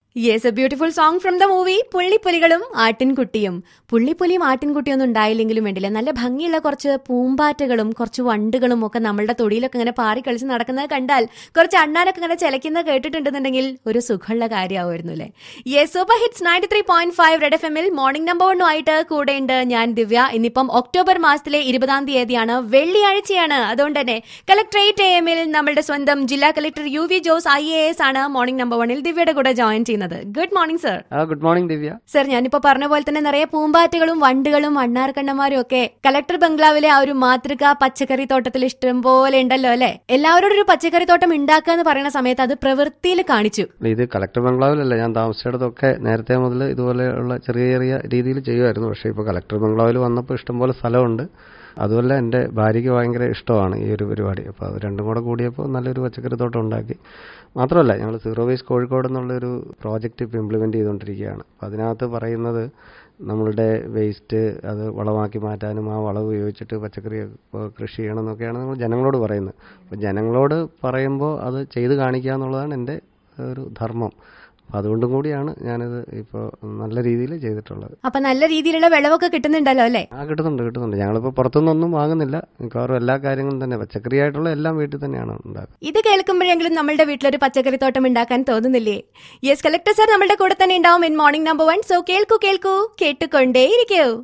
yes a beautiful song from the movie പുള്ളിപ്പുലികളും ആട്ടിൻകുട്ടിയും പുള്ളിപ്പുലിയും ആട്ടിൻകുട്ടിയൊന്നും ഉണ്ടായില്ലെങ്കിലും വേണ്ടില്ല നല്ല ഭംഗിയുള്ള കുറച്ച് പൂമ്പാറ്റകളും കുറച്ച് വണ്ടുകളും ഒക്കെ നമ്മളുടെ തൊടിയിലൊക്കെ ഇങ്ങനെ പാറി കളിച്ച് നടക്കുന്നത് കണ്ടാൽ കുറച്ച് അണ്ണാനൊക്കെ ഇങ്ങനെ ചിലക്കുന്നത് കേട്ടിട്ടുണ്ടെന്നുണ്ടെങ്കിൽ ഒരു സുഖമുള്ള കാര്യമാവുമായിരുന്നു അല്ലേ yes super hits ninety three point five red F എമ്മിൽ മോർണിംഗ് നമ്പർ വണ്ണുമായിട്ട് കൂടെയുണ്ട് ഞാൻ ദിവ്യ ഇന്നിപ്പം ഒക്ടോബർ മാസത്തിലെ ഇരുപതാം തീയതിയാണ് വെള്ളിയാഴ്ചയാണ് അതുകൊണ്ട് തന്നെ കലക്ട്രേറ്റ് എ എമ്മിൽ നമ്മളുടെ സ്വന്തം ജില്ലാ collector U V Jose I A S ആണ് മോർണിംഗ് നമ്പർ വണ്ണിൽ ദിവ്യയുടെ കൂടെ ജോയിൻ ചെയ്യുന്നത് ഗുഡ് മോർണിംഗ് സർ ആ ഗുഡ് മോർണിംഗ് ദിവ്യ സർ ഞാനിപ്പോ പറഞ്ഞ പോലെ തന്നെ നിറയെ പൂമ്പാറ്റകളും വണ്ടുകളും വണ്ണാർക്കണ്ണന്മാരും ഒക്കെ കളക്ടർ ബംഗ്ലാവിലെ ആ ഒരു മാതൃക പച്ചക്കറി തോട്ടത്തിൽ ഇഷ്ടം പോലെ ഉണ്ടല്ലോ അല്ലെ എല്ലാവരോടും ഒരു പച്ചക്കറി തോട്ടം ഉണ്ടാക്കുക എന്ന് പറയുന്ന സമയത്ത് അത് പ്രവൃത്തിയിൽ കാണിച്ചു ഇത് കളക്ടർ ബംഗ്ലാവിലല്ല ഞാൻ താമസിച്ചിടത്തൊക്കെ നേരത്തെ മുതൽ ഇതുപോലെയുള്ള ചെറിയ ചെറിയ രീതിയിൽ ചെയ്യുമായിരുന്നു പക്ഷേ ഇപ്പോൾ കളക്ടർ ബംഗ്ലാവിൽ വന്നപ്പോൾ ഇഷ്ടംപോലെ സ്ഥലമുണ്ട് അതുമല്ല എൻ്റെ ഭാര്യയ്ക്ക് ഭയങ്കര ഇഷ്ടമാണ് ഈ ഒരു പരിപാടി അപ്പോൾ അത് രണ്ടും കൂടെ കൂടിയപ്പോൾ നല്ലൊരു പച്ചക്കറി തോട്ടം ഉണ്ടാക്കി മാത്രമല്ല ഞങ്ങൾ സീറോ വേസ്റ്റ് കോഴിക്കോട് എന്നുള്ളൊരു പ്രോജക്റ്റ് ഇപ്പോൾ ഇംപ്ലിമെൻ്റ് ചെയ്തുകൊണ്ടിരിക്കുകയാണ് അപ്പോൾ അതിനകത്ത് പറയുന്നത് നമ്മളുടെ വേസ്റ്റ് അത് വളമാക്കി മാറ്റാനും ആ വളം ഉപയോഗിച്ചിട്ട് പച്ചക്കറി ഇപ്പോൾ കൃഷി ചെയ്യണം എന്നൊക്കെയാണ് നമ്മൾ ജനങ്ങളോട് പറയുന്നത് അപ്പോൾ ജനങ്ങളോട് പറയുമ്പോൾ അത് ചെയ്ത് കാണിക്കുക എന്നുള്ളതാണ് എൻ്റെ ഒരു ധർമ്മം അപ്പോൾ അതുകൊണ്ടും കൂടിയാണ് ഞാനിത് ഇപ്പോൾ നല്ല രീതിയിൽ ചെയ്തിട്ടുള്ളത് അപ്പൊ നല്ല രീതിയിലുള്ള വിളവൊക്കെ കിട്ടുന്നുണ്ടല്ലോ അല്ലെ ആ കിട്ടുന്നുണ്ട് കിട്ടുന്നുണ്ട് ഞങ്ങളിപ്പോൾ പുറത്തുനിന്നൊന്നും വാങ്ങുന്നില്ല മിക്കവാറും എല്ലാ കാര്യങ്ങളും തന്നെ പച്ചക്കറി ആയിട്ടുള്ള എല്ലാം വീട്ടിൽ തന്നെയാണ് ഉണ്ടാക്കുന്നത് ഇത് കേൾക്കുമ്പോഴെങ്കിലും നമ്മളുടെ വീട്ടിലൊരു പച്ചക്കറി തോട്ടം ഉണ്ടാക്കാൻ തോന്നുന്നില്ലേ യെസ് കളക്ടർ സർ നമ്മളുടെ കൂടെ തന്നെ ഉണ്ടാവും in morning number one so കേൾക്കൂ കേൾക്കൂ കേട്ടുകൊണ്ടേയിരിക്കൂ